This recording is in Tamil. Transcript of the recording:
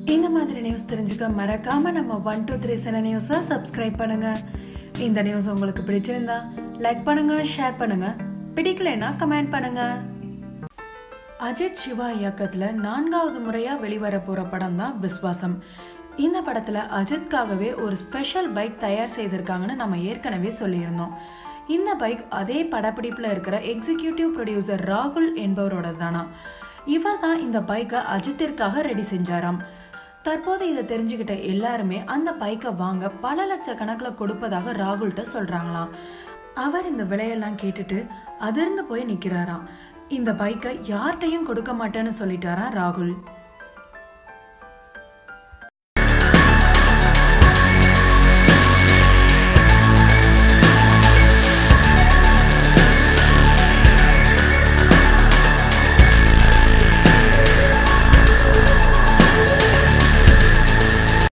இந்த மாதிரி நியூஸ் தெரிஞ்சுக்க மறக்காம நம்ம ஒன் டூ த்ரீ செவன் நியூஸை சப்ஸ்கிரைப் பண்ணுங்க இந்த நியூஸ் உங்களுக்கு பிடிச்சிருந்தா லைக் பண்ணுங்க ஷேர் பண்ணுங்க பிடிக்கலைன்னா கமெண்ட் பண்ணுங்க அஜித் சிவா இயக்கத்துல நான்காவது முறையா வெளிவர போற படம் தான் விஸ்வாசம் இந்த படத்துல அஜித்காகவே ஒரு ஸ்பெஷல் பைக் தயார் செய்திருக்காங்கன்னு நம்ம ஏற்கனவே சொல்லியிருந்தோம் இந்த பைக் அதே படப்பிடிப்புல இருக்கிற எக்ஸிகியூட்டிவ் ப்ரொடியூசர் ராகுல் என்பவரோட தானா இவர் தான் இந்த பைக்கை அஜித்திற்காக ரெடி செஞ்சாராம் தற்போது இதை தெரிஞ்சுக்கிட்ட எல்லாருமே அந்த பைக்கை வாங்க பல லட்சக்கணக்கில் கொடுப்பதாக ராகுல்கிட்ட சொல்றாங்களாம் அவர் இந்த விலையெல்லாம் கேட்டுட்டு அதிர்ந்து போய் நிக்கிறாராம் இந்த பைக்கை யார்கிட்டையும் கொடுக்க மாட்டேன்னு சொல்லிட்டாராம் ராகுல்